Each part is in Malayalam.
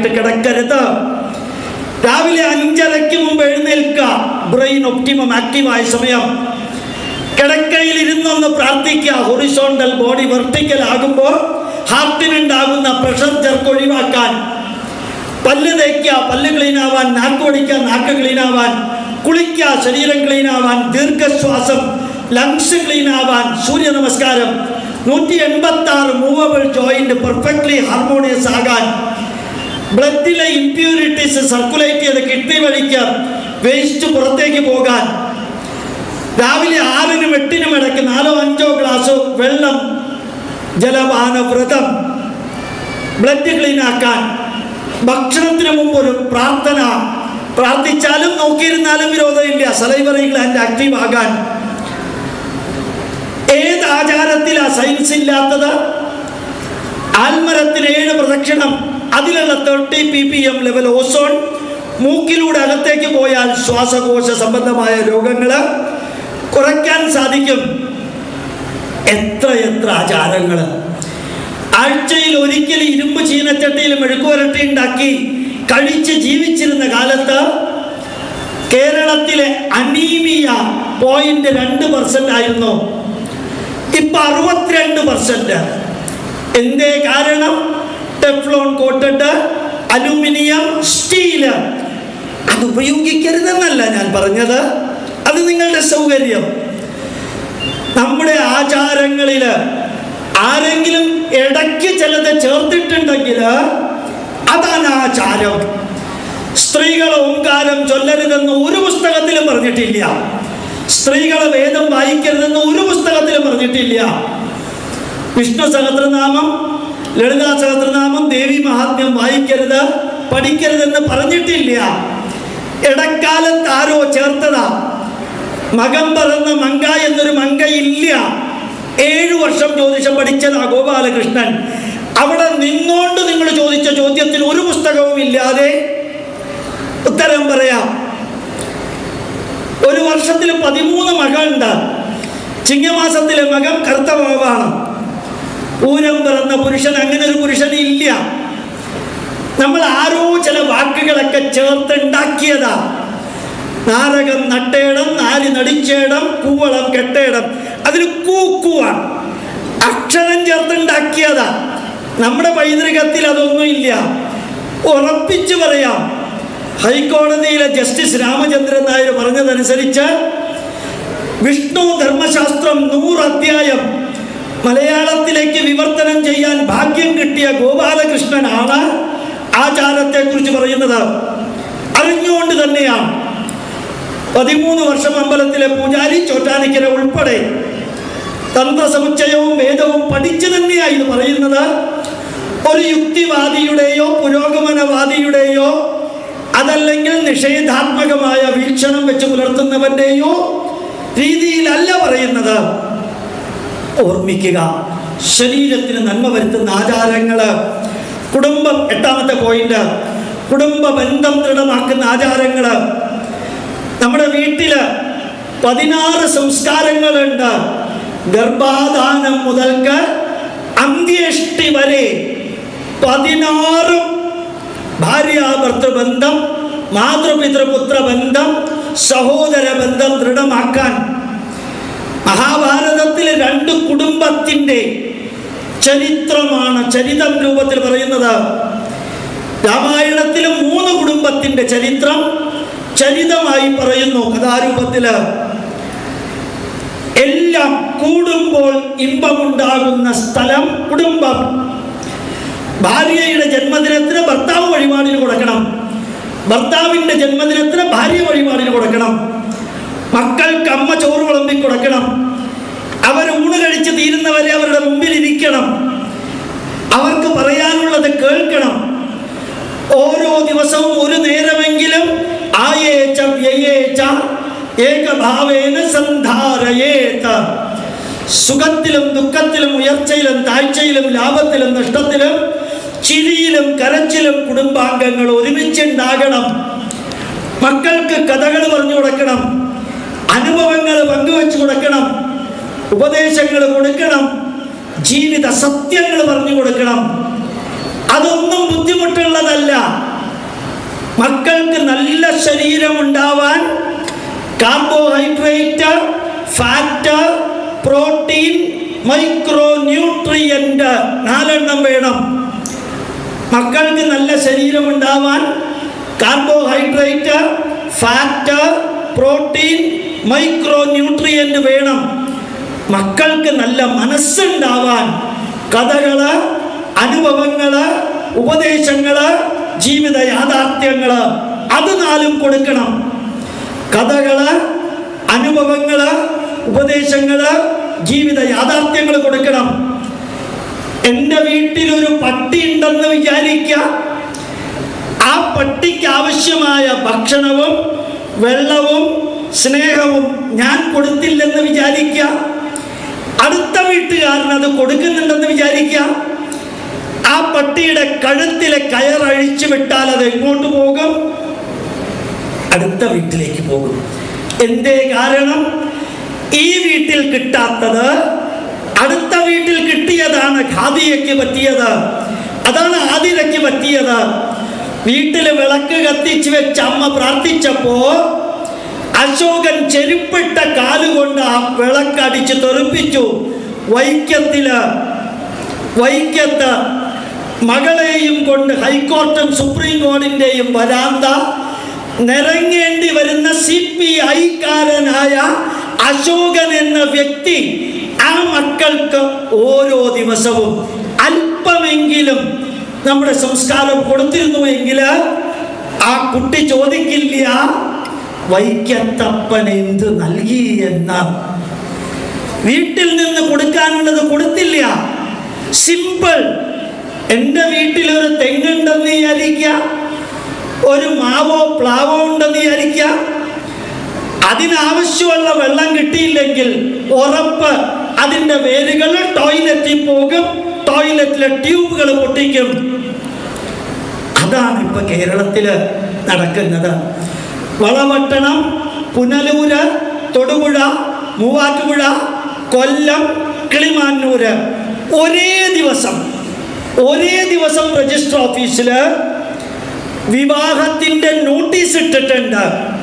ആയിട്ട് കിടക്കരുത് രാവിലെ അഞ്ചരയ്ക്ക് മുമ്പ് എഴുന്നേൽക്കുക ബ്രെയിൻ ഒപ്റ്റിമം ആക്റ്റീവായ സമയം കിടക്കയിൽ ഇരുന്നൊന്ന് പ്രാർത്ഥിക്കുക ഹൊറിസോണ്ടൽ ബോഡി വെർട്ടിക്കൽ ആകുമ്പോൾ ഹാർട്ടിനുണ്ടാകുന്ന പ്രഷർ ചെർക്ക് ഒഴിവാക്കാൻ പല്ല് തേക്കുക പല്ല് ക്ലീൻ ആവാൻ നാക്ക് ഓടിക്കുക നാക്ക് ക്ലീൻ ആവാൻ കുളിക്കുക ശരീരം ക്ലീൻ ആവാൻ ദീർഘശ്വാസം ലങ്സ് ക്ലീൻ ആവാൻ സൂര്യ നമസ്കാരം നൂറ്റി എൺപത്തി ആറ് മൂവബിൾ ജോയിന്റ് പെർഫെക്റ്റ്ലി ഹാർമോണിയസ് ആകാൻ ബ്ലഡിലെ ഇമ്പ്യൂരിറ്റീസ് സർക്കുലേറ്റ് ചെയ്ത് കിഡ്നി വഴിക്ക് വേസ്റ്റ് പുറത്തേക്ക് പോകാൻ രാവിലെ ആറിനും എട്ടിനും ഇടയ്ക്ക് നാലോ അഞ്ചോ ഗ്ലാസ് വെള്ളം ജലപാന വ്രതം ബ്ലഡ് ക്ലീൻ ആക്കാൻ ഭക്ഷണത്തിന് മുമ്പ് ഒരു പ്രാർത്ഥന പ്രാർത്ഥിച്ചാലും നോക്കിയിരുന്നാലും വിരോധമില്ല സലൈവറി ഗ്ലാൻഡ് ആക്റ്റീവ് ആകാൻ ഏത് ആചാരത്തിലാ സയൻസ് ഇല്ലാത്തത് ആൽമരത്തിന് ഏഴ് പ്രദക്ഷിണം അതിലുള്ള thirty P P M level ozone മൂക്കിലൂടെ അകത്തേക്ക് പോയാൽ ശ്വാസകോശ സംബന്ധമായ രോഗങ്ങൾ കുറയ്ക്കാൻ സാധിക്കും എത്ര എത്ര ആചാരങ്ങൾ ആഴ്ചയിൽ ഒരിക്കൽ ഇരുമ്പ് ചീനച്ചട്ടിയിൽ മെഴുക്കുവരട്ടി ഉണ്ടാക്കി കഴിച്ച് ജീവിച്ചിരുന്ന കാലത്ത് കേരളത്തിലെ അനീമിയ പോയിന്റ് രണ്ട് പെർസെന്റ് ആയിരുന്നു ഇപ്പൊ അറുപത്തിരണ്ട് പെർസെന്റ് എന്തേ കാരണം ടെഫ്ലോൺ കോട്ടഡ് അലുമിനിയം സ്റ്റീല് അത് ഉപയോഗിക്കരുതെന്നല്ല ഞാൻ പറഞ്ഞത് അത് നിങ്ങളുടെ സൗകര്യം നമ്മുടെ ആചാരങ്ങളിൽ ആരെങ്കിലും ഇടയ്ക്ക് ചിലത് ചേർത്തിട്ടുണ്ടെങ്കിൽ അതാണ് ആചാരം സ്ത്രീകൾ ഓങ്കാരം ചൊല്ലരുതെന്ന് ഒരു പുസ്തകത്തിലും പറഞ്ഞിട്ടില്ല സ്ത്രീകൾ വേദം വായിക്കരുതെന്ന് ഒരു പുസ്തകത്തിലും പറഞ്ഞിട്ടില്ല വിഷ്ണു സഹസ്രനാമം ലളിതാ സഹസ്രനാമം ദേവി മഹാത്മ്യം വായിക്കരുത് പഠിക്കരുതെന്ന് പറഞ്ഞിട്ടില്ല ഇടക്കാലത്ത് ആരോ ചേർത്തതാ മകം പറന്ന മങ്ക എന്നൊരു മങ്ക ഇല്ല ഏഴു വർഷം ജ്യോതിഷം പഠിച്ചതാ ഗോപാലകൃഷ്ണൻ അവിടെ നിന്നോണ്ട് നിങ്ങൾ ചോദിച്ച ചോദ്യത്തിന് ഒരു പുസ്തകവും ഇല്ലാതെ ഉത്തരം പറയാം ഒരു വർഷത്തിൽ പതിമൂന്ന് മകളുണ്ട് ചിങ്ങമാസത്തിലെ മകം കർത്തവാണ് പൂരം പിറന്ന പുരുഷൻ അങ്ങനെ ഒരു പുരുഷൻ ഇല്ല നമ്മൾ ആരോ ചില വാക്കുകളൊക്കെ ചേർത്ത് ഉണ്ടാക്കിയതാ നാരകം നട്ടേടം നാല് നടിച്ചേടം കൂവളം കെട്ടേടം അതിന് കൂക്കുവാണ് അക്ഷരം ചേർത്തുണ്ടാക്കിയതാ നമ്മുടെ പൈതൃകത്തിൽ അതൊന്നും ഇല്ല ഉറപ്പിച്ചു പറയാം ഹൈക്കോടതിയിലെ ജസ്റ്റിസ് രാമചന്ദ്രൻ നായർ പറഞ്ഞതനുസരിച്ച് വിഷ്ണു ധർമ്മശാസ്ത്രം നൂറ് അധ്യായം മലയാളത്തിലേക്ക് വിവർത്തനം ചെയ്യാൻ ഭാഗ്യം കിട്ടിയ ഗോപാലകൃഷ്ണനാണ് ആചാരത്തെക്കുറിച്ച് പറയുന്നത് അറിഞ്ഞുകൊണ്ട് തന്നെയാണ് പതിമൂന്ന് വർഷം അമ്പലത്തിലെ പൂജാരി ചോറ്റാനിക്കര ഉൾപ്പെടെ തന്ത്രസമുച്ചയവും വേദവും പഠിച്ചു തന്നെയാണ് ഇത് പറയുന്നത് ഒരു യുക്തിവാദിയുടെയോ പുരോഗമനവാദിയുടെയോ അതല്ലെങ്കിൽ നിഷേധാത്മകമായ വീക്ഷണം വെച്ച് പുലർത്തുന്നവന്റെയോ രീതിയിലല്ല പറയുന്നത് ഓർമ്മിക്കുക ശരീരത്തിന് നന്മ വരുത്തുന്ന ആചാരങ്ങള് കുടുംബം എട്ടാമത്തെ പോയിന്റ് കുടുംബ ബന്ധം ദൃഢമാക്കുന്ന ആചാരങ്ങള് നമ്മുടെ വീട്ടില് പതിനാറ് സംസ്കാരങ്ങളുണ്ട് ഗർഭാധാനം മുതൽക്ക് അന്ത്യേഷ്ടി വരെ പതിനാറും ഭാര്യാഭർത്തൃ ബന്ധം മാതൃപിതൃപുത്ര ബന്ധം സഹോദര ബന്ധം ദൃഢമാക്കാൻ മഹാഭാരതത്തിലെ രണ്ട് കുടുംബത്തിൻ്റെ ചരിത്രമാണ് ചരിതം രൂപത്തിൽ പറയുന്നത് രാമായണത്തിലെ മൂന്ന് കുടുംബത്തിൻ്റെ ചരിത്രം ചരിതമായി പറയുന്നു കഥാരൂപത്തില് എല്ലാം കൂടുമ്പോൾ ഇമ്പമുണ്ടാകുന്ന സ്ഥലം കുടുംബം ഭാര്യയുടെ ജന്മദിനത്തിന് ഭർത്താവ് വഴിപാടിന് കൊടുക്കണം ഭർത്താവിൻ്റെ ജന്മദിനത്തിന് ഭാര്യ വഴിപാടിന് കൊടുക്കണം മക്കൾക്ക് അമ്മ ചോറ് വിളമ്പി കൊടുക്കണം അവർ ഊണ് കഴിച്ച് തീരുന്നവരെ അവരുടെ മുമ്പിൽ ഇരിക്കണം അവർക്ക് പറയാനുള്ളത് കേൾക്കണം ഓരോ ദിവസവും ഒരു നേരമെങ്കിലും ആയേച്ച വ്യയേച്ച ഏകഭാവേന സന്ധാരയേത സുഖത്തിലും ദുഃഖത്തിലും ഉയർച്ചയിലും താഴ്ചയിലും ലാഭത്തിലും നഷ്ടത്തിലും ചിരിയിലും കരച്ചിലും കുടുംബാംഗങ്ങൾ ഒരുമിച്ചുണ്ടാകണം മക്കൾക്ക് കഥകൾ പറഞ്ഞു കൊടുക്കണം അനുഭവങ്ങൾ പങ്കുവെച്ചു കൊടുക്കണം ഉപദേശങ്ങൾ കൊടുക്കണം ജീവിത സത്യങ്ങൾ പറഞ്ഞു കൊടുക്കണം അതൊന്നും ബുദ്ധിമുട്ടുള്ളതല്ല മക്കൾക്ക് നല്ല ശരീരം ഉണ്ടാവാൻ carbohydrate fat protein micro nutrient നാലെണ്ണം വേണം മക്കൾക്ക് നല്ല ശരീരം ഉണ്ടാവാൻ carbohydrate fat protein micro nutrient വേണം മക്കൾക്ക് നല്ല മനസ്സുണ്ടാവാൻ കഥകള് അനുഭവങ്ങള് ഉപദേശങ്ങള് ജീവിത യാഥാർത്ഥ്യങ്ങള് അത് നാലും കൊടുക്കണം കഥകള് അനുഭവങ്ങള് ഉപദേശങ്ങള് ജീവിത യാഥാർത്ഥ്യങ്ങൾ കൊടുക്കണം എൻ്റെ വീട്ടിൽ ഒരു പട്ടി ഉണ്ടെന്ന് വിചാരിക്കുക ആ പട്ടിക്ക് ആവശ്യമായ ഭക്ഷണവും വെള്ളവും സ്നേഹവും ഞാൻ കൊടുത്തില്ലെന്ന് വിചാരിക്കുക അടുത്ത വീട്ടുകാരൻ അത് കൊടുക്കുന്നുണ്ടെന്ന് വിചാരിക്കുക ആ പട്ടിയുടെ കഴുത്തിലെ കയറഴിച്ചു വിട്ടാൽ അത് എങ്ങോട്ട് പോകും അടുത്ത വീട്ടിലേക്ക് പോകും എന്തേ കാരണം ഈ വീട്ടിൽ കിട്ടാത്തത് അടുത്ത വീട്ടിൽ കിട്ടിയതാണ് ഖാദിയയ്ക്ക് പറ്റിയത് അതാണ് ആതിരയ്ക്ക് പറ്റിയത് വീട്ടിൽ വിളക്ക് കത്തിച്ച് വെച്ച് അമ്മ പ്രാർത്ഥിച്ചപ്പോ അശോകൻ ചെരുപ്പിട്ട കാലുകൊണ്ട് ആ വിളക്കടിച്ച് തെറിപ്പിച്ചു വൈക്കത്തില് വൈക്കത്ത് മകളെയും കൊണ്ട് ഹൈക്കോർട്ടും സുപ്രീം കോടതിൻ്റെയും വരാന്ത നിറങ്ങേണ്ടി വരുന്ന സി പി ഐക്കാരനായ അശോകൻ എന്ന വ്യക്തി ആ മക്കൾക്ക് ഓരോ ദിവസവും അല്പമെങ്കിലും നമ്മുടെ സംസ്കാരം കൊടുത്തിരുന്നുവെങ്കിൽ ആ കുട്ടി ചോദിക്കില്ല വൈക്കത്തപ്പൻ എന്ത് നൽകി എന്ന് വീട്ടിൽ നിന്ന് കൊടുക്കാനുള്ളത് കൊടുത്തില്ല സിമ്പിൾ എൻ്റെ വീട്ടിൽ ഒരു തെങ്ങുണ്ടെന്ന് വിചാരിക്കുക ഒരു മാവോ പ്ലാവോ ഉണ്ടെന്ന് വിചാരിക്കുക അതിനാവശ്യമുള്ള വെള്ളം കിട്ടിയില്ലെങ്കിൽ ഉറപ്പ് അതിൻ്റെ വേരുകൾ ടോയ്ലറ്റിൽ പോകും ടോയ്ലറ്റിലെ ട്യൂബുകൾ പൊട്ടിക്കും അതാണ് ഇപ്പൊ കേരളത്തില് നടക്കുന്നത് വളവട്ടണം പുനലൂര് തൊടുപുഴ മൂവാറ്റുപുഴ കൊല്ലം കിളിമാനൂര് ഒരേ ദിവസം ഒരേ ദിവസം രജിസ്റ്റർ ഓഫീസിൽ വിവാഹത്തിന്റെ നോട്ടീസ് ഇട്ടിട്ടുണ്ട്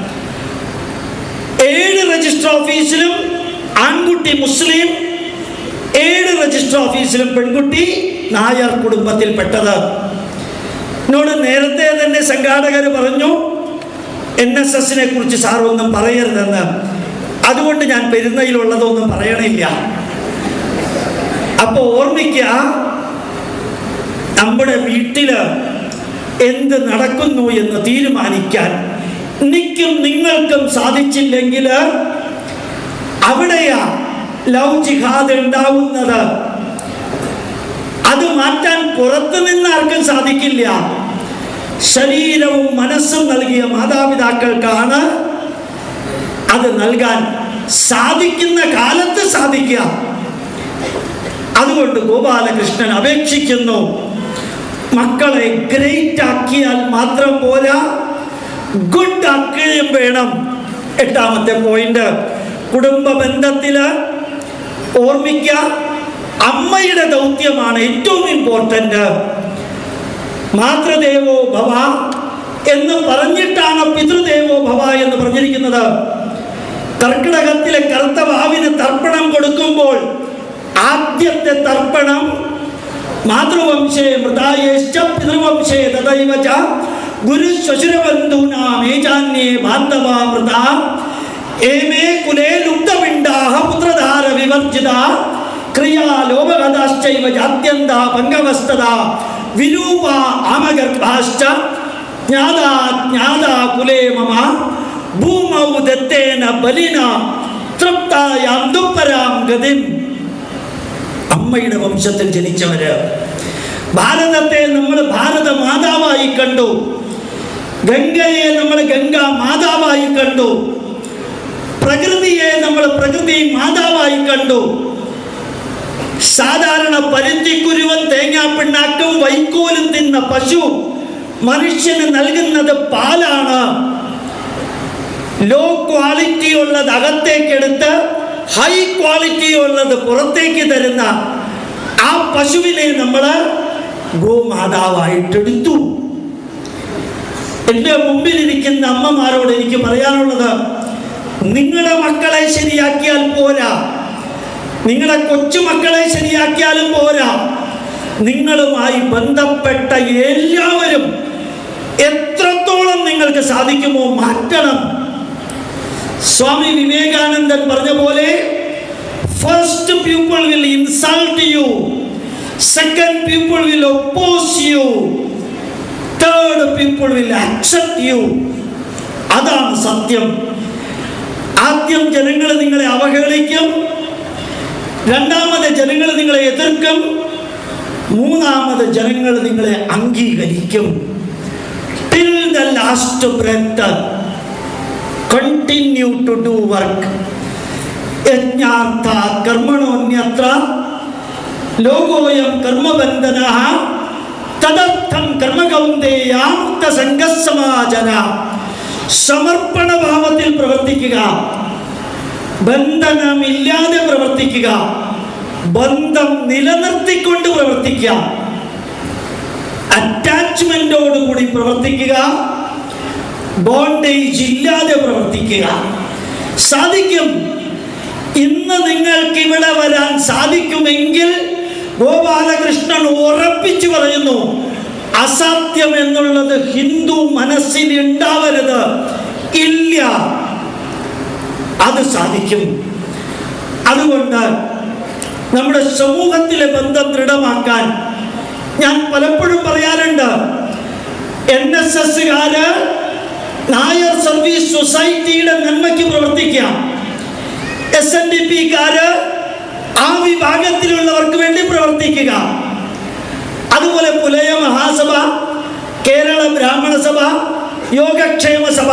ഏഴ് രജിസ്റ്റർ ഓഫീസിലും ആൺകുട്ടി മുസ്ലിം ഏഴ് രജിസ്റ്റർ ഓഫീസിലും പെൺകുട്ടി നായർ കുടുംബത്തിൽപ്പെട്ടത് എന്നോട് നേരത്തെ തന്നെ സംഘാടകർ പറഞ്ഞു എൻ എസ് എസിനെ കുറിച്ച് സാർ ഒന്നും പറയരുതെന്ന് അതുകൊണ്ട് ഞാൻ പെരുന്നയിലുള്ളതൊന്നും പറയണില്ല അപ്പൊ ഓർമ്മിക്കുക നമ്മുടെ വീട്ടില് എന്ത് നടക്കുന്നു എന്ന് തീരുമാനിക്കാൻ എനിക്കും നിങ്ങൾക്കും സാധിച്ചില്ലെങ്കിൽ അവിടെയാ ലവ് ജിഹാദ് ഉണ്ടാവുന്നത് അത് മാറ്റാൻ പുറത്തു നിന്ന് ആർക്കും സാധിക്കില്ല ശരീരവും മനസ്സും നൽകിയ മാതാപിതാക്കൾക്കാണ് അത് നൽകാൻ സാധിക്കുന്ന കാലത്ത് സാധിക്കുക അതുകൊണ്ട് ഗോപാലകൃഷ്ണൻ അപേക്ഷിക്കുന്നു മക്കളെ ഗ്രേറ്റ് ആക്കിയാൽ മാത്രം പോരാ ഗുഡ് ആക്കുകയും വേണം എട്ടാമത്തെ പോയിന്റ് കുടുംബ ബന്ധത്തില് ഓർമ്മിക്കുക അമ്മയുടെ ദൗത്യമാണ് ഏറ്റവും ഇമ്പോർട്ടൻ്റ് മാതൃദേവോ ഭവ എന്ന് പറഞ്ഞിട്ടാണ് പിതൃദേവോ ഭവ എന്ന് പറഞ്ഞിരിക്കുന്നത് കർക്കിടകത്തിലെ കറുത്ത വാവിന് തർപ്പണം കൊടുക്കുമ്പോൾ ആദ്യത്തെ തർപ്പണം മാതൃവംശേ മൃതായേശ്ച പിതൃവംശേ തദൈവ ച ഗുരു ശ്വശുരബന്ധൂനാമേജാന്യേ ബാന്ധവ മൃത ഏമേ കുലേ ലുബ്ധപിണ്ഡാഹ പുത്രധാര വിവർജിത ക്രിയാ ലോപകഥാശ്ചൈവ ജാത്യന്ത ഭംഗവസ്തത വിരൂപ ആമഗർഭാശ്ച ജ്ഞാതാ ജ്ഞാതാ കുലേ മമ ഭൂമൗ ദത്തേന ബലിന തൃപ്തായാം ദുപ്പരാം ഗതിം അമ്മയുടെ വംശത്തിൽ ജനിച്ചവര് ഭാരതത്തെ നമ്മൾ ഭാരത മാതാവായി കണ്ടു ഗംഗയെ നമ്മൾ ഗംഗ മാതാവായി കണ്ടു പ്രകൃതിയെ നമ്മൾ പ്രകൃതി മാതാവായി കണ്ടു സാധാരണ പരുത്തിക്കുരുവൻ തേങ്ങാപ്പിണ്ണാക്കും വൈക്കോലും തിന്ന പശു മനുഷ്യന് നൽകുന്നത് പാലാണ് ലോ ക്വാളിറ്റി ഉള്ളത് അകത്തേക്കെടുത്ത് ഹൈ ക്വാളിറ്റി ഉള്ളത് പുറത്തേക്ക് തരുന്ന ആ പശുവിനെ നമ്മൾ ഗോമാതാവായിട്ടെടുത്തു എൻ്റെ മുമ്പിലിരിക്കുന്ന അമ്മമാരോട് എനിക്ക് പറയാനുള്ളത് നിങ്ങളുടെ മക്കളെ ശരിയാക്കിയാൽ പോരാ നിങ്ങളുടെ കൊച്ചുമക്കളെ ശരിയാക്കിയാലും പോരാ നിങ്ങളുമായി ബന്ധപ്പെട്ട എല്ലാവരും എത്രത്തോളം നിങ്ങൾക്ക് സാധിക്കുമോ മാറ്റണം സ്വാമി വിവേകാനന്ദൻ പറഞ്ഞ പോലെ first people will insult you second people will oppose you third people will accept you അതാണ് സത്യം ആദ്യം ജനങ്ങൾ നിങ്ങളെ അവഹേളിക്കും രണ്ടാമത് ജനങ്ങൾ നിങ്ങളെ എതിർക്കും മൂന്നാമത് ജനങ്ങൾ നിങ്ങളെ അംഗീകരിക്കും till the last breath continue to do work യജ്ഞാർത്ഥ കർമ്മണോന്യത്ര ലോകോയം കർമ്മബന്ധന തദർത്ഥം കർമ്മകൗന്ദേയാമുക്ത സംഘസമാചന സമർപ്പണ ഭാവത്തിൽ പ്രവർത്തിക്കുക ബന്ധനമില്ലാതെ പ്രവർത്തിക്കുക ബന്ധം നിലനിർത്തിക്കൊണ്ട് പ്രവർത്തിക്കുക അറ്റാച്ച്മെന്റോടുകൂടി പ്രവർത്തിക്കുക ബോണ്ടേജ് ഇല്ലാതെ പ്രവർത്തിക്കുക സാധിക്കും ഇന്ന് നിങ്ങൾക്ക് ഇവിടെ വരാൻ സാധിക്കുമെങ്കിൽ ഗോപാലകൃഷ്ണൻ ഉറപ്പിച്ചു പറയുന്നു അസാധ്യം എന്നുള്ളത് ഹിന്ദു മനസ്സിൽ ഉണ്ടാവരുത് ഇല്ല അത് സാധിക്കും അതുകൊണ്ട് നമ്മുടെ സമൂഹത്തിലെ ബന്ധം ദൃഢമാക്കാൻ ഞാൻ പലപ്പോഴും പറയാറുണ്ട് എൻ എസ് എസ്സുകാര് നായർ സർവീസ് സൊസൈറ്റിയുടെ നന്മയ്ക്ക് പ്രവർത്തിക്കാം എസ് എൻ ഡി പിക്കാര് ആ വിഭാഗത്തിലുള്ളവർക്ക് വേണ്ടി പ്രവർത്തിക്കുക അതുപോലെ പുലയ മഹാസഭ കേരള ബ്രാഹ്മണ സഭ യോഗക്ഷേമ സഭ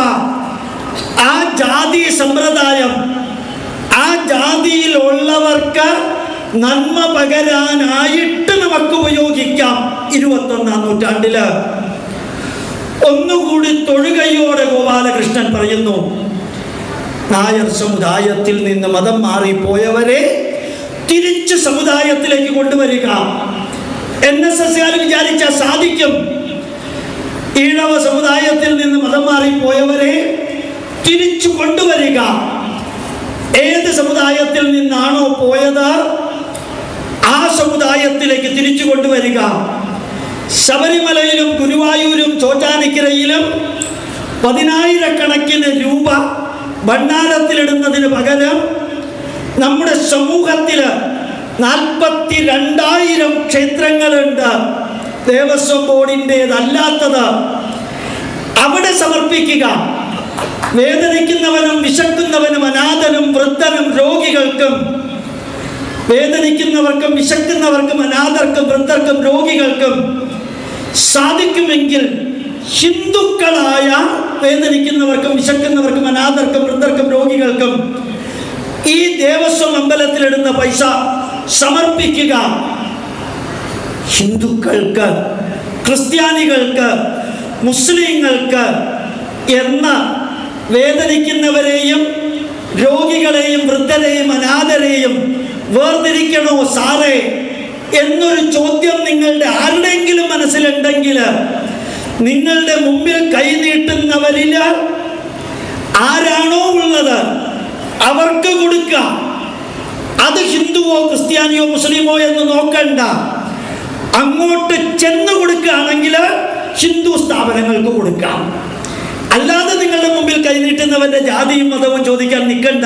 ആ ജാതി സമ്പ്രദായം ആ ജാതിയിലുള്ളവർക്ക് നന്മ പകരാനായിട്ട് നമുക്ക് ഉപയോഗിക്കാം ഇരുപത്തൊന്നാം നൂറ്റാണ്ടില് ഒന്നുകൂടി തൊഴുകയോടെ ഗോപാലകൃഷ്ണൻ പറയുന്നു നായർ സമുദായത്തിൽ നിന്ന് മതം മാറിപ്പോയവരെ തിരിച്ച് സമുദായത്തിലേക്ക് കൊണ്ടുവരിക എൻ എസ് എസ് വിചാരിച്ച സാധിക്കും ഈഴവ സമുദായത്തിൽ നിന്ന് മതം മാറിപ്പോയവരെ തിരിച്ചു കൊണ്ടുവരിക ഏത് സമുദായത്തിൽ നിന്നാണോ പോയത് ആ സമുദായത്തിലേക്ക് തിരിച്ചു കൊണ്ടുവരിക ശബരിമലയിലും ഗുരുവായൂരും ചോറ്റാനിക്കരയിലും പതിനായിരക്കണക്കിന് രൂപ ഭണ്ഡാരത്തിലിടുന്നതിന് പകരം നമ്മുടെ സമൂഹത്തിൽ നാൽപ്പത്തി രണ്ടായിരം ക്ഷേത്രങ്ങളുണ്ട് ദേവസ്വം ബോർഡിൻ്റെതല്ലാത്തത് അവിടെ സമർപ്പിക്കുക വേദനിക്കുന്നവനും വിശക്കുന്നവനും അനാഥനും വൃദ്ധനും രോഗികൾക്കും വേദനിക്കുന്നവർക്കും വിശക്കുന്നവർക്കും അനാഥർക്കും വൃദ്ധർക്കും രോഗികൾക്കും സാധിക്കുമെങ്കിൽ ഹിന്ദുക്കളായ വേദനിക്കുന്നവർക്കും വിശക്കുന്നവർക്കും അനാഥർക്കും വൃദ്ധർക്കും രോഗികൾക്കും ഈ ദേവസ്വം അമ്പലത്തിലിടുന്ന പൈസ സമർപ്പിക്കുക ഹിന്ദുക്കൾക്ക് ക്രിസ്ത്യാനികൾക്ക് മുസ്ലിങ്ങൾക്ക് എന്ന വേദനിക്കുന്നവരെയും രോഗികളെയും വൃദ്ധരെയും അനാഥരെയും വേർതിരിക്കണോ സാറേ എന്നൊരു ചോദ്യം നിങ്ങളുടെ ആരുടെയെങ്കിലും മനസ്സിലുണ്ടെങ്കിൽ നിങ്ങളുടെ മുമ്പിൽ കൈനീട്ടുന്നവരിൽ ആരാണോ ഉള്ളത് അവർക്ക് കൊടുക്കുക അത് ഹിന്ദുവോ ക്രിസ്ത്യാനിയോ മുസ്ലിമോ എന്ന് നോക്കണ്ട അങ്ങോട്ട് ചെന്ന് കൊടുക്കുകയാണെങ്കിൽ ഹിന്ദു സ്ഥാപനങ്ങൾക്ക് കൊടുക്കാം അല്ലാതെ നിങ്ങളുടെ മുമ്പിൽ കൈനീട്ടുന്നവന്റെ ജാതിയും മതവും ചോദിക്കാൻ നിൽക്കണ്ട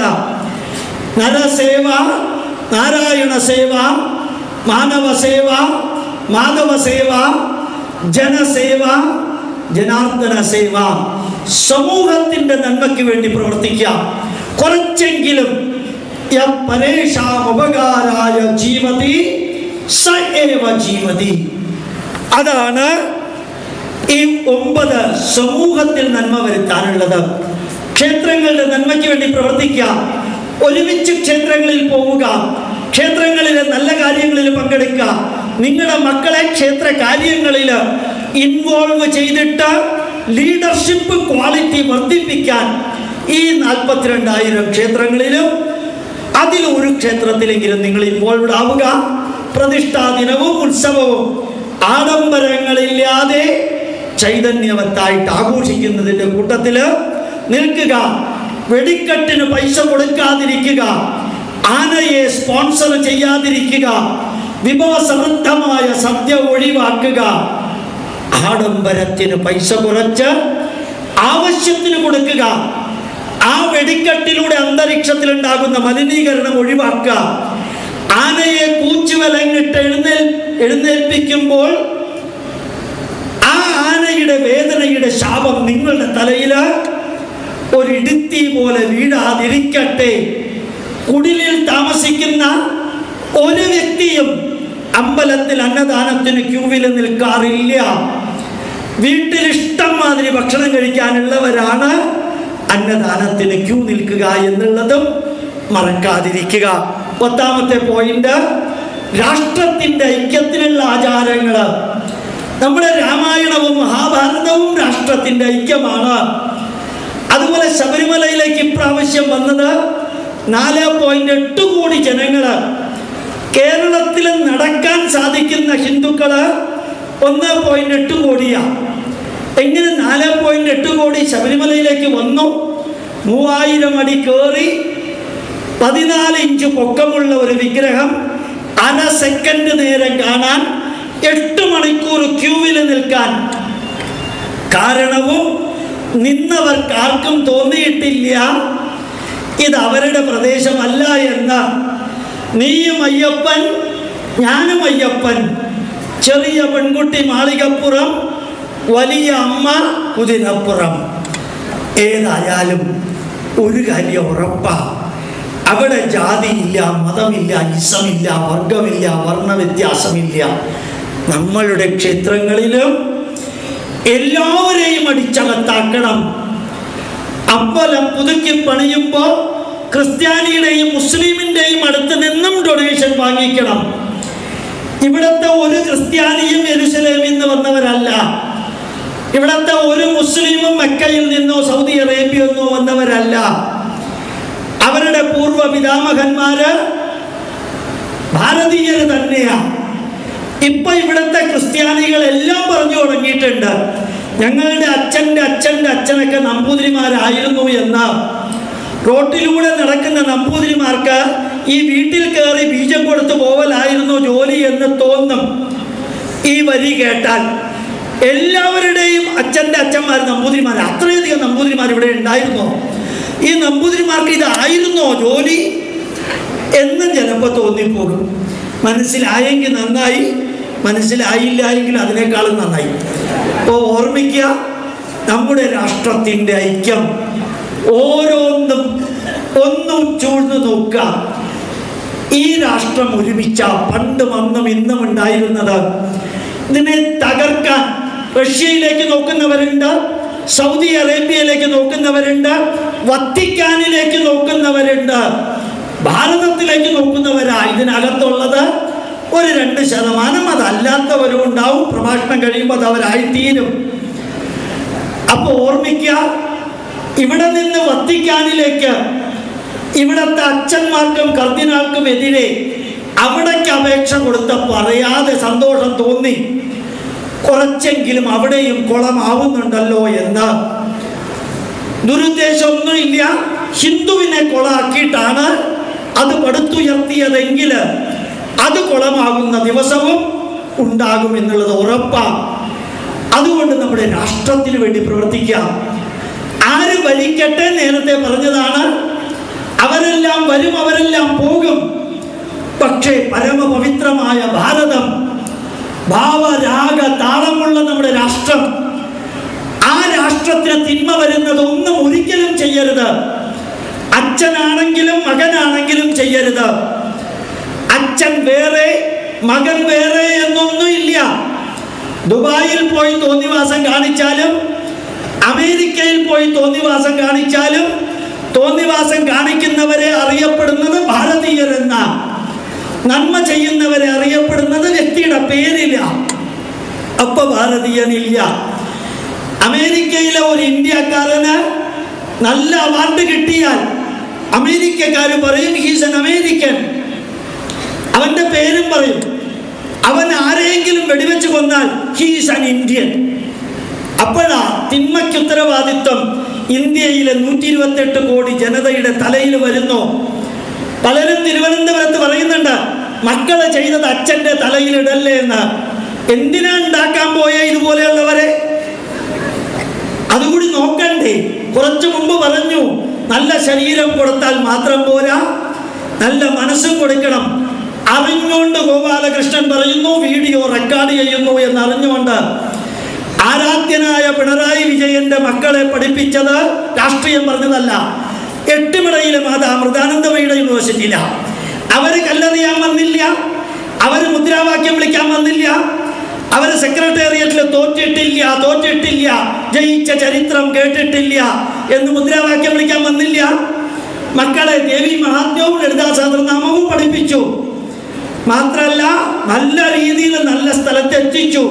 നരസേവ നാരായണ സേവ മാനവ സേവ മാധവ സേവ ജനസേവ ജനാർദ്ദന സേവ സമൂഹത്തിന്റെ നന്മയ്ക്ക് വേണ്ടി പ്രവർത്തിക്കാം കുറച്ചെങ്കിലും യ പരേഷാം ഉപകാരായ ജീവതി സ ഏവ ജീവതി അതാണ് ഈ ഒമ്പത് സമൂഹത്തിൽ നന്മ വരുത്താനുള്ളത് ക്ഷേത്രങ്ങളുടെ നന്മയ്ക്ക് വേണ്ടി പ്രവർത്തിക്കുക ഒരുമിച്ച് ക്ഷേത്രങ്ങളിൽ പോവുക ക്ഷേത്രങ്ങളിലെ നല്ല കാര്യങ്ങളിൽ പങ്കെടുക്കുക നിങ്ങളുടെ മക്കളെ ക്ഷേത്ര കാര്യങ്ങളിൽ ഇൻവോൾവ് ചെയ്തിട്ട് ലീഡർഷിപ്പ് ക്വാളിറ്റി വർദ്ധിപ്പിക്കാൻ ഈ നാൽപ്പത്തിരണ്ടായിരം ക്ഷേത്രങ്ങളിലും അതിൽ ഒരു ക്ഷേത്രത്തിലെങ്കിലും നിങ്ങൾ ഇൻവോൾവ് ആവുക പ്രതിഷ്ഠാ ദിനവും ഉത്സവവും ആഡംബരങ്ങളില്ലാതെ ചൈതന്യവത്തായിട്ട് ആഘോഷിക്കുന്നതിൻ്റെ കൂട്ടത്തില് നിൽക്കുക വെടിക്കെട്ടിന് പൈസ കൊടുക്കാതിരിക്കുക ആനയെ സ്പോൺസർ ചെയ്യാതിരിക്കുക വിഭവസമൃദ്ധമായ സദ്യ ഒഴിവാക്കുക ആഡംബരത്തിന് പൈസ കുറച്ച് ആവശ്യത്തിന് കൊടുക്കുക ആ വെടിക്കെട്ടിലൂടെ അന്തരീക്ഷത്തിൽ ഉണ്ടാകുന്ന മലിനീകരണം ഒഴിവാക്കുക ആനയെ കൂച്ചുവലങ്ങിട്ട് എഴുന്നേൽ എഴുന്നേൽപ്പിക്കുമ്പോൾ ആ ആനയുടെ വേദനയുടെ ശാപം നിങ്ങളുടെ തലയിൽ ഒരു ഇടുത്തി പോലെ വീഴാതിരിക്കട്ടെ കുടിലിൽ താമസിക്കുന്ന ഒരു വ്യക്തിയും അമ്പലത്തിൽ അന്നദാനത്തിന് ക്യൂവിൽ നിൽക്കാറില്ല വീട്ടിൽ ഇഷ്ടം മാതിരി ഭക്ഷണം കഴിക്കാനുള്ളവരാണ് അന്നദാനത്തിന് ക്യൂ നിൽക്കുക എന്നുള്ളതും മറക്കാതിരിക്കുക പത്താമത്തെ പോയിന്റ് രാഷ്ട്രത്തിന്റെ ഐക്യത്തിനുള്ള ആചാരങ്ങൾ നമ്മുടെ രാമായണവും മഹാഭാരതവും രാഷ്ട്രത്തിന്റെ ഐക്യമാണ് അതുപോലെ ശബരിമലയിലേക്ക് ഇപ്രാവശ്യം വന്നത് നാല് പോയിന്റ് എട്ട് കോടി ജനങ്ങള് കേരളത്തിൽ നടക്കാൻ സാധിക്കുന്ന ഹിന്ദുക്കള് ഒന്ന് പോയിന്റ് എട്ട് കോടിയാ എങ്ങനെ നാല് പോയിന്റ് എട്ട് കോടി ശബരിമലയിലേക്ക് വന്നു മൂവായിരം അടി കയറി പതിനാല് ഇഞ്ച് പൊക്കമുള്ള ഒരു വിഗ്രഹം അര സെക്കൻഡ് നേരം കാണാൻ എട്ട് മണിക്കൂർ ക്യൂവിൽ നിൽക്കാൻ കാരണവും നിന്നവർക്ക് ആർക്കും തോന്നിയിട്ടില്ല ഇത് അവരുടെ പ്രദേശമല്ല എന്ന് നീയും അയ്യപ്പൻ ഞാനും അയ്യപ്പൻ ചെറിയ പെൺകുട്ടി മാളികപ്പുറം വലിയ അമ്മ കുതിരപ്പുറം ഏതായാലും ഒരു കാര്യം ഉറപ്പാ അവിടെ ജാതിയില്ല മതമില്ല ഇസമില്ല വർഗമില്ല വർണ്ണവ്യത്യാസമില്ല നമ്മളുടെ ക്ഷേത്രങ്ങളിലും എല്ലാവരെയും അടിച്ചകത്താക്കണം അമ്പലം പുതുക്കി പണിയുമ്പോൾ ക്രിസ്ത്യാനിയുടെയും മുസ്ലിമിൻ്റെയും അടുത്ത് നിന്നും ഡൊണേഷൻ വാങ്ങിക്കണം ഇവിടുത്തെ ഒരു ക്രിസ്ത്യാനിയും എരുസലേമിൽ നിന്ന് വന്നവരല്ല ഇവിടുത്തെ ഒരു മുസ്ലിമും മെക്കയിൽ നിന്നോ സൗദി അറേബ്യയിൽ നിന്നോ വന്നവരല്ല അവരുടെ പൂർവ്വ പിതാമഹന്മാര് ഭാരതീയര് തന്നെയാ ഇപ്പൊ ഇവിടുത്തെ ക്രിസ്ത്യാനികൾ എല്ലാം പറഞ്ഞു തുടങ്ങിയിട്ടുണ്ട് ഞങ്ങളുടെ അച്ഛൻ്റെ അച്ഛൻ്റെ അച്ഛനൊക്കെ നമ്പൂതിരിമാരായിരുന്നു എന്ന് റോട്ടിലൂടെ നടക്കുന്ന നമ്പൂതിരിമാർക്ക് ഈ വീട്ടിൽ കയറി ബീജം കൊടുത്തു പോവലായിരുന്നു ജോലി എന്ന് തോന്നും ഈ വരി കേട്ടാൽ എല്ലാവരുടെയും അച്ഛൻ്റെ അച്ഛന്മാർ നമ്പൂതിരിമാർ അത്രയധികം നമ്പൂതിരിമാർ ഇവിടെ ഉണ്ടായിരുന്നോ ഈ നമ്പൂതിരിമാർക്ക് ഇതായിരുന്നോ ജോലി എന്ന് ചിലപ്പോൾ തോന്നിപ്പോകും മനസ്സിലായെങ്കിൽ നന്നായി മനസ്സിലായില്ല എങ്കിൽ അതിനേക്കാളും നന്നായി അപ്പോൾ ഓർമ്മിക്കുക നമ്മുടെ രാഷ്ട്രത്തിൻ്റെ ഐക്യം ഓരോന്നും ഒന്നും ചൂഴ്ന്നു നോക്കുക ഈ രാഷ്ട്രം ഒരുമിച്ച പണ്ടും അന്നും ഇന്നും ഉണ്ടായിരുന്നത് ഇതിനെ തകർക്കാൻ റഷ്യയിലേക്ക് നോക്കുന്നവരുണ്ട് സൗദി അറേബ്യയിലേക്ക് നോക്കുന്നവരുണ്ട് വത്തിക്കാനിലേക്ക് നോക്കുന്നവരുണ്ട് ഭാരതത്തിലേക്ക് നോക്കുന്നവരാ ഇതിനകത്തുള്ളത് ഒരു രണ്ട് ശതമാനം അതല്ലാത്തവരും ഉണ്ടാവും പ്രഭാഷണം കഴിയുമ്പോൾ അത് അവരായിത്തീരും അപ്പൊ ഓർമ്മിക്കുക ഇവിടെ നിന്ന് വത്തിക്കാനിലേക്ക് ഇവിടത്തെ അച്ഛന്മാർക്കും കർദിനാൾക്കും എതിരെ അവിടേക്ക് അപേക്ഷ കൊടുത്ത പറയാതെ സന്തോഷം തോന്നി കുറച്ചെങ്കിലും അവിടെയും കുളമാവുന്നുണ്ടല്ലോ എന്ന് ദുരുദ്ദേശമൊന്നുമില്ല ഹിന്ദുവിനെ കൊളാക്കിയിട്ടാണ് അത് പടുത്തുയർത്തിയതെങ്കിൽ അത് കുളമാകുന്ന ദിവസവും ഉണ്ടാകും എന്നുള്ളത് ഉറപ്പാണ് അതുകൊണ്ട് നമ്മുടെ രാഷ്ട്രത്തിന് വേണ്ടി പ്രവർത്തിക്കാം ആര് ഭരിക്കട്ടെ നേരത്തെ പറഞ്ഞതാണ് അവരെല്ലാം വരും അവരെല്ലാം പോകും പക്ഷേ പരമപവിത്രമായ ഭാരതം ഭാവരാഗ താളമുള്ള നമ്മുടെ രാഷ്ട്രം ആ രാഷ്ട്രത്തിന് തിന്മ വരുന്നത് ഒന്നും ഒരിക്കലും ചെയ്യരുത് അച്ഛനാണെങ്കിലും മകനാണെങ്കിലും ചെയ്യരുത് അച്ഛൻ വേറെ മകൻ വേറെ എന്നൊന്നുമില്ല ദുബായിൽ പോയി തോന്നിവാസം കാണിച്ചാലും അമേരിക്കയിൽ പോയി തോന്നിവാസം കാണിച്ചാലും തോന്നിവാസം കാണിക്കുന്നവരെ അറിയപ്പെടുന്നത് ഭാരതീയരെന്ന നന്മ ചെയ്യുന്നവരെ അറിയപ്പെടുന്നത് വ്യക്തിയുടെ പേരില്ല അപ്പൊ ഭാരതീയനില്ല അമേരിക്കയിലെ ഒരു ഇന്ത്യക്കാരന് നല്ല അവാർഡ് കിട്ടിയാൽ അമേരിക്കക്കാർ പറയും ഹീസ് എൻ അമേരിക്കൻ അവന്റെ പേരും പറയും അവൻ ആരെയെങ്കിലും വെടിവെച്ച് കൊന്നാൽ ഹീസ് അൻ ഇന്ത്യൻ അപ്പോഴാ തിന്മയ്ക്ക് ഉത്തരവാദിത്വം ഇന്ത്യയിലെ നൂറ്റി ഇരുപത്തെട്ട് കോടി ജനതയുടെ തലയിൽ വരുന്നു പലരും തിരുവനന്തപുരത്ത് പറയുന്നുണ്ട് മക്കളെ ചെയ്തത് അച്ഛന്റെ തലയിലിടല്ലേ എന്ന് എന്തിനാ ഉണ്ടാക്കാൻ പോയ ഇതുപോലെയുള്ളവരെ അതുകൂടി നോക്കണ്ടേ കുറച്ചു മുമ്പ് പറഞ്ഞു നല്ല ശരീരം കൊടുത്താൽ മാത്രം പോരാ നല്ല മനസ്സും കൊടുക്കണം അറിഞ്ഞുകൊണ്ട് ഗോപാലകൃഷ്ണൻ പറയുന്നു വീഡിയോ റെക്കോർഡ് ചെയ്യുന്നു എന്ന് അറിഞ്ഞുകൊണ്ട് ആരാധ്യനായ പിണറായി വിജയന്റെ മക്കളെ പഠിപ്പിച്ചത് രാഷ്ട്രീയം പറഞ്ഞതല്ല എട്ടുമിടയിലെ മാതാ മൃദാനന്ദമയുടെ യൂണിവേഴ്സിറ്റിയില അവര് കല്ലെറിയാൻ വന്നില്ല അവര് മുദ്രാവാക്യം വിളിക്കാൻ വന്നില്ല അവര് സെക്രട്ടേറിയറ്റിൽ തോറ്റിട്ടില്ല തോറ്റിട്ടില്ല ജയിച്ച ചരിത്രം കേട്ടിട്ടില്ല എന്ന് മുദ്രാവാക്യം വിളിക്കാൻ വന്നില്ല മക്കളെ ദേവി മഹാത്മ്യവും ലളിതാ സഹസ്രനാമവും പഠിപ്പിച്ചു മാത്രല്ല നല്ല രീതിയിൽ നല്ല സ്ഥലത്ത് എത്തിച്ചു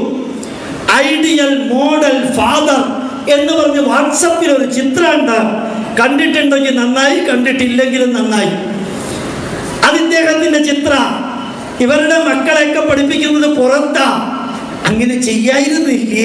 ഐഡിയൽ മോഡൽ ഫാദർ എന്ന് പറഞ്ഞ് വാട്സപ്പിൽ ഒരു ചിത്രമുണ്ട് കണ്ടിട്ടുണ്ടെങ്കിൽ നന്നായി കണ്ടിട്ടില്ലെങ്കിലും നന്നായി അത് ഇദ്ദേഹത്തിന്റെ ചിത്ര ഇവരുടെ മക്കളെയൊക്കെ പഠിപ്പിക്കുന്നത് പുറത്താ അങ്ങനെ ചെയ്യായിരുന്നില്ലേ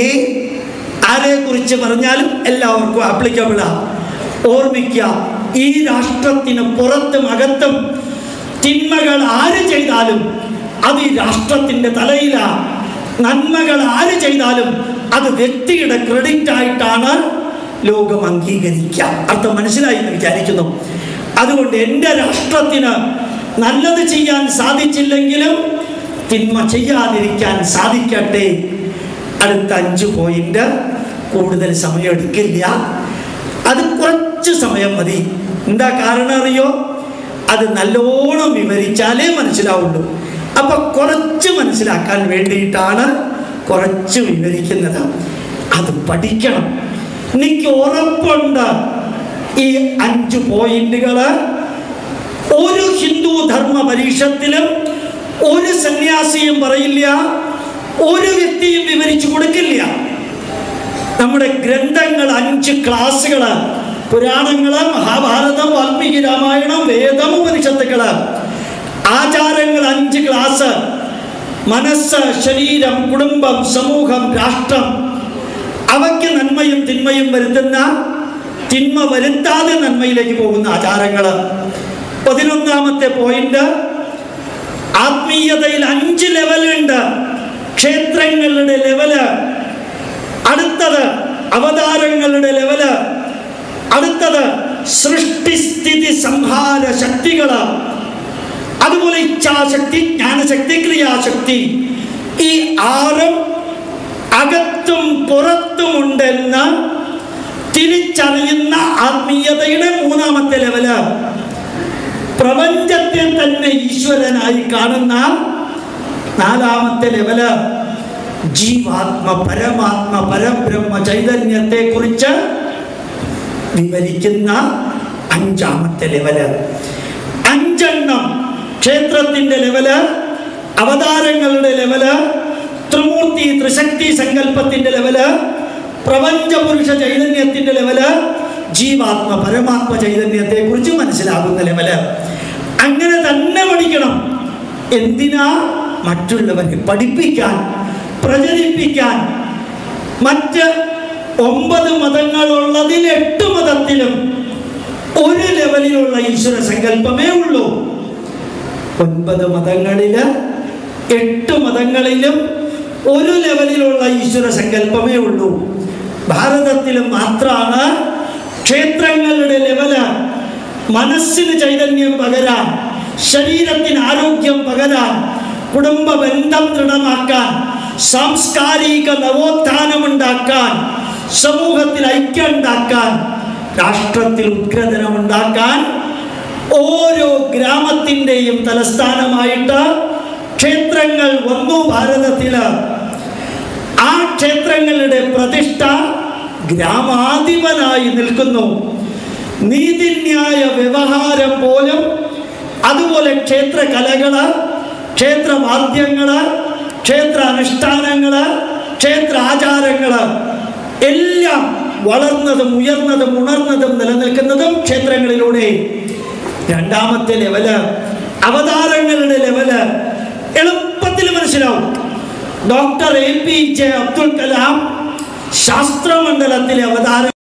ആരെ കുറിച്ച് പറഞ്ഞാലും എല്ലാവർക്കും ആപ്ലിക്കബിളാ ഓർമ്മിക്കുക ഈ രാഷ്ട്രത്തിന് പുറത്തും അകത്തും തിന്മകൾ ആര് ചെയ്താലും അത് ഈ രാഷ്ട്രത്തിന്റെ തലയിലാ നന്മകൾ ആര് ചെയ്താലും അത് വ്യക്തിയുടെ ക്രെഡിറ്റ് ആയിട്ടാണ് ലോകം അംഗീകരിക്കുക അർത്ഥം മനസ്സിലായി എന്ന് വിചാരിക്കുന്നു അതുകൊണ്ട് എൻ്റെ രാഷ്ട്രത്തിന് നല്ലത് ചെയ്യാൻ സാധിച്ചില്ലെങ്കിലും തിന്മ ചെയ്യാതിരിക്കാൻ സാധിക്കട്ടെ അടുത്ത അഞ്ച് പോയിന്റ് കൂടുതൽ സമയം എടുക്കില്ല അത് കുറച്ച് സമയം മതി എന്താ കാരണം അറിയോ അത് നല്ലോണം വിവരിച്ചാലേ മനസ്സിലാവുള്ളൂ അപ്പൊ കുറച്ച് മനസ്സിലാക്കാൻ വേണ്ടിയിട്ടാണ് കുറച്ച് വിവരിക്കുന്നത് അത് പഠിക്കണം എനിക്ക് ഉറപ്പുണ്ട് ഈ അഞ്ച് പോയിന്റുകള് ഒരു ഹിന്ദു ധർമ്മ പരീക്ഷത്തിലും ഒരു സന്യാസിയും പറയില്ല ഒരു വ്യക്തിയും വിവരിച്ചു കൊടുക്കില്ല നമ്മുടെ ഗ്രന്ഥങ്ങൾ അഞ്ച് ക്ലാസ്സുകള് പുരാണങ്ങള് മഹാഭാരതം വാൽമീകി രാമായണം വേദം ഉപനിഷത്തുക്കള് ആചാരങ്ങൾ അഞ്ച് ക്ലാസ് മനസ്സ് ശരീരം കുടുംബം സമൂഹം രാഷ്ട്രം അവയ്ക്ക് നന്മയും തിന്മയും വരുത്തുന്ന തിന്മ വരുത്താതെ നന്മയിലേക്ക് പോകുന്ന ആചാരങ്ങള് പതിനൊന്നാമത്തെ പോയിന്റ് ആത്മീയതയിൽ അഞ്ച് ലെവലുണ്ട് ക്ഷേത്രങ്ങളുടെ ലെവല് അടുത്തത് അവതാരങ്ങളുടെ ലെവല് അടുത്തത് സൃഷ്ടിസ്ഥിതി സംഹാര ശക്തികള് അതുപോലെ ഇച്ഛാശക്തി ജ്ഞാനശക്തി ക്രിയാശക്തി ഈ ആറും അകത്തും പുറത്തുമുണ്ടെന്ന് തിരിച്ചറിയുന്ന ആത്മീയതയുടെ മൂന്നാമത്തെ ലെവല് പ്രപഞ്ചത്തെ തന്നെ ഈശ്വരനായി കാണുന്ന നാലാമത്തെ ലെവല് ജീവാത്മ പരമാത്മ പരബ്രഹ്മ ചൈതന്യത്തെ കുറിച്ച് വിവരിക്കുന്ന അഞ്ചാമത്തെ ലെവല് അഞ്ചെണ്ണം ക്ഷേത്രത്തിന്റെ ലെവല് അവതാരങ്ങളുടെ ലെവല് ത്രിമൂർത്തി ത്രിശക്തി സങ്കല്പത്തിന്റെ ലെവല് പ്രപഞ്ചപുരുഷ ചൈതന്യത്തിന്റെ ലെവല് ജീവാത്മ പരമാത്മ ചൈതന്യത്തെ കുറിച്ച് മനസ്സിലാകുന്ന ലെവല് അങ്ങനെ തന്നെ പഠിക്കണം എന്തിനാ മറ്റുള്ളവരെ പഠിപ്പിക്കാൻ പ്രചരിപ്പിക്കാൻ മറ്റ് ഒമ്പത് മതങ്ങളുള്ളതിൽ എട്ട് മതത്തിലും ഒരു ലെവലിലുള്ള ഈശ്വര സങ്കല്പമേ ഉള്ളൂ ഒൻപത് മതങ്ങളില് എട്ട് മതങ്ങളിലും ഒരു ലെവലിലുള്ള ഈശ്വര സങ്കല്പമേ ഉള്ളൂ ഭാരതത്തിൽ മാത്രമാണ് ക്ഷേത്രങ്ങളുടെ ലെവല് മനസ്സിന് ചൈതന്യം പകരാൻ ശരീരത്തിന് ആരോഗ്യം പകരാൻ കുടുംബ ബന്ധം ദൃഢമാക്കാൻ സാംസ്കാരിക നവോത്ഥാനമുണ്ടാക്കാൻ സമൂഹത്തിൽ ഐക്യം ഉണ്ടാക്കാൻ രാഷ്ട്രത്തിൽ ഉത്ഗ്രഥനമുണ്ടാക്കാൻ ഓരോ ഗ്രാമത്തിൻ്റെയും തലസ്ഥാനമായിട്ട് ക്ഷേത്രങ്ങൾ വന്നു ഭാരതത്തില് ആ ക്ഷേത്രങ്ങളുടെ പ്രതിഷ്ഠ ഗ്രാമാധിപനായി നിൽക്കുന്നു നീതിന്യായ വ്യവഹാരം പോലും അതുപോലെ ക്ഷേത്ര കലകള് ക്ഷേത്രവാദ്യങ്ങള് ക്ഷേത്ര അനുഷ്ഠാനങ്ങള് ക്ഷേത്ര ആചാരങ്ങള് എല്ലാം വളർന്നതും ഉയർന്നതും ഉണർന്നതും നിലനിൽക്കുന്നതും ക്ഷേത്രങ്ങളിലൂടെ രണ്ടാമത്തെ ലെവല് അവതാരങ്ങളുടെ ലെവല് എളുപ്പത്തിൽ മനസ്സിലാക്കും മനസ്സിലാവും doctor A P J Abdul Kalam ശാസ്ത്രമണ്ഡലത്തിലെ അവതാരം